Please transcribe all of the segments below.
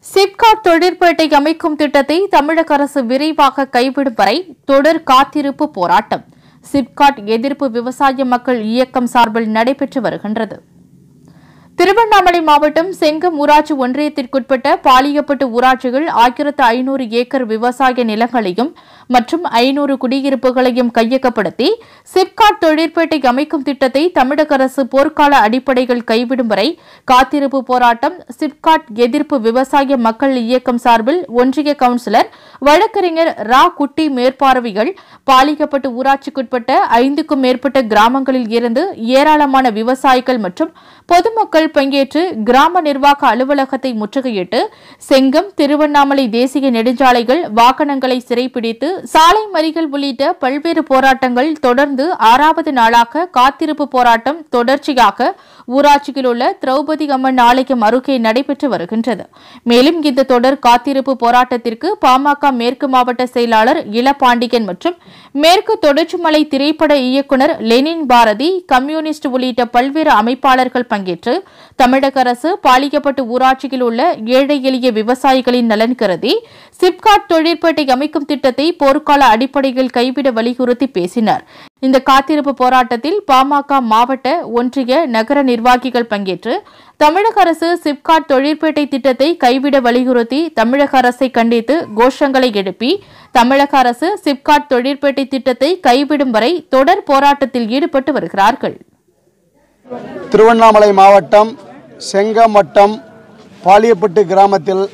சிப்காட் தொழிற்பேட்டை அமைக்கும் திட்டத்தை தமிழக அரசு விரைவாக கைவிடும் வரை தொடர் காத்திருப்பு போராட்டம் சிப்காட் எதிர்ப்பு விவசாய மக்கள் இயக்கம் சார்பில் நடைபெற்று வருகின்றது திருவண்ணாமலை மாவட்டம் செங்கம் ஊராட்சி ஒன்றியத்திற்குட்பட்ட பாலியப்பட்டு ஊராட்சிகள் ஆயிரத்து ஐநூறு ஏக்கர் விவசாய நிலங்களையும் மற்றும் ஐநூறு குடியிருப்புகளையும் கையகப்படுத்தி சிப்காட் தொழிற்பேட்டை அமைக்கும் திட்டத்தை தமிழக அரசு போர்க்கால அடிப்படையில் கைவிடும் வரை காத்திருப்பு போராட்டம் சிப்காட் எதிர்ப்பு விவசாய மக்கள் இயக்கம் சார்பில் ஒன்றிய கவுன்சிலர் வழக்கறிஞர் ரா குட்டி மேற்பார்வைகள் பாலிக்கப்பட்டு ஊராட்சிக்குட்பட்ட ஐந்துக்கும் மேற்பட்ட கிராமங்களில் இருந்து ஏராளமான விவசாயிகள் மற்றும் பொதுமக்கள் பங்கேற்று கிராம நிர்வாக அலுவலகத்தை முற்றுகையிட்டு செங்கம் திருவண்ணாமலை தேசிய நெடுஞ்சாலைகள் வாகனங்களை சிறைப்பிடித்து சாலை மறியல் உள்ளிட்ட பல்வேறு போராட்டங்கள் தொடர்ந்து ஆறாவது நாளாக காத்திருப்பு போராட்டம் தொடர்ச்சியாக ஊராட்சியில் உள்ள திரௌபதி அம்மன் ஆலயம் அருகே நடைபெற்று வருகின்றது மேலும் இந்த தொடர் காத்திருப்பு போராட்டத்திற்கு பாமக மேற்கு மாவட்ட செயலாளர் இளபாண்டியன் மற்றும் மேற்கு தொடர்ச்சிமலை திரைப்பட இயக்குனர் லெனின் பாரதி கம்யூனிஸ்ட் உள்ளிட்ட பல்வேறு அமைப்பாளர்கள் பங்கேற்று தமிழக அரசு பாலிக்கப்பட்டு ஊராட்சியில் உள்ள ஏழை எளிய விவசாயிகளின் நலன் கருதி சிப்காட் தொழிற்பேட்டை அமைக்கும் திட்டத்தை போர்க்கால அடிப்படையில் கைவிட வலியுறுத்தி பேசினர் இந்த காத்திருப்பு போராட்டத்தில் பாமக மாவட்ட ஒன்றிய நகர நிர்வாகிகள் பங்கேற்று தமிழக அரசு சிப்காட் தொழிற்பேட்டை திட்டத்தை கைவிட வலியுறுத்தி தமிழக அரசை கண்டித்து கோஷங்களை எழுப்பி தமிழக அரசு சிப்காட் தொழிற்பேட்டை திட்டத்தை கைவிடும் வரை தொடர் போராட்டத்தில் ஈடுபட்டு வருகிறார்கள் திருவண்ணாமலை மாவட்டம் செங்கம் வட்டம் பாலியப்பட்டு கிராமத்தில்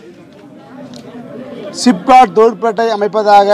சிப்காட் தொழிற்பேட்டை அமைப்பதாக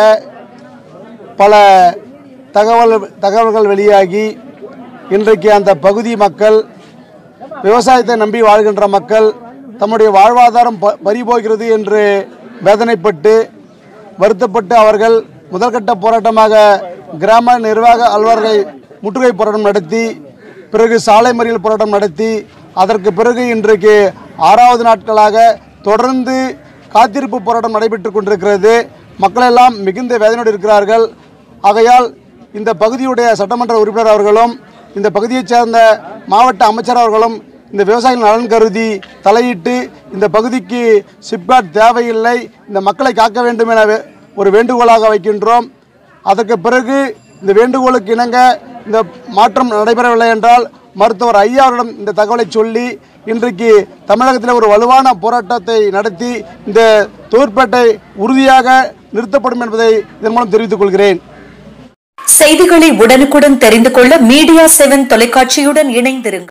பல தகவல் தகவல்கள் வெளியாகி இன்றைக்கு அந்த பகுதி மக்கள் விவசாயத்தை நம்பி வாழ்கின்ற மக்கள் தம்முடைய வாழ்வாதாரம் ப பறிபோகிறது என்று வேதனைப்பட்டு வருத்தப்பட்டு அவர்கள் முதல்கட்ட போராட்டமாக கிராம நிர்வாக அலுவலர்களை முற்றுகை போராட்டம் நடத்தி பிறகு சாலை மறியல் போராட்டம் நடத்தி அதற்கு பிறகு இன்றைக்கு ஆறாவது நாட்களாக தொடர்ந்து காத்திருப்பு போராட்டம் நடைபெற்று கொண்டிருக்கிறது மக்களெல்லாம் மிகுந்த வேதனையோடு இருக்கிறார்கள் ஆகையால் இந்த பகுதியுடைய சட்டமன்ற உறுப்பினர் அவர்களும் இந்த பகுதியைச் சேர்ந்த மாவட்ட அமைச்சர் அவர்களும் இந்த விவசாயிகள் நலன் கருதி தலையிட்டு இந்த பகுதிக்கு சிப்காட் தேவையில்லை இந்த மக்களை காக்க வேண்டும் என வே- ஒரு வேண்டுகோளாக வைக்கின்றோம் அதற்கு பிறகு இந்த வேண்டுகோளுக்கு இணங்க இந்த மாற்றம் நடைபெறவில்லை என்றால் மருத்துவர் ஐயா அவரிடம் இந்த தகவலை சொல்லி இன்றைக்கு தமிழகத்தில் ஒரு வலுவான போராட்டத்தை நடத்தி இந்த தொழிற்பேட்டை உறுதியாக நிறுத்தப்படும் என்பதை இதன் மூலம் தெரிவித்துக் கொள்கிறேன் செய்திகளை உடனுக்குடன் தெரிந்து கொள்ள மீடியா செவன் தொலைக்காட்சியுடன் இணைந்திருங்கள்